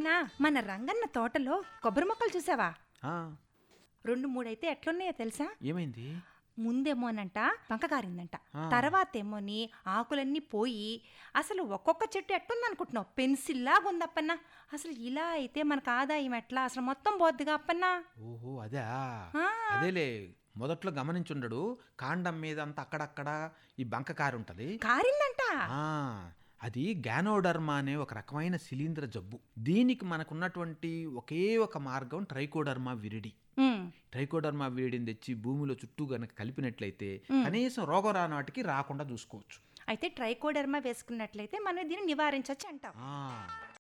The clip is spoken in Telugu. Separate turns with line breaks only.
మొన్న మన రంగన్న తోటలో కొబ్బరి మొక్కలు చూసావా
ఆ,
రెండు మూడైతే ఎట్లున్నాయో తెలుసా
ఏమైంది
ముందేమోనంట పంక కారిందంట
ఆ.
తర్వాత ఏమోని ఆకులన్నీ పోయి అసలు ఒక్కొక్క చెట్టు ఎట్టుంది అనుకుంటున్నావు పెన్సిల్ లాగా ఉంది అప్పన్న అసలు ఇలా అయితే మనకు ఆదాయం ఎట్లా అసలు మొత్తం పోద్దిగా అప్పన్న
ఓహో అదే
ఆ.
అదేలే మొదట్లో గమనించుండడు కాండం మీద అంతా అక్కడక్కడ ఈ బంక కారు ఉంటది
కారిందంట
ఆ, అది గ్యానోడర్మా అనే ఒక రకమైన శిలీంద్ర జబ్బు దీనికి మనకున్నటువంటి ఒకే ఒక మార్గం ట్రైకోడర్మా విరిడి
ఉమ్,
ట్రైకోడర్మా విరిడిని తెచ్చి భూమిలో చుట్టూ గనక కలిపినట్లయితే కనీసం రోగం రానాటికి రాకుండా చూసుకోవచ్చు
అయితే ట్రైకోడర్మా వేసుకున్నట్లయితే మనం దీన్ని నివారించవచ్చు అంటాం
ఆ,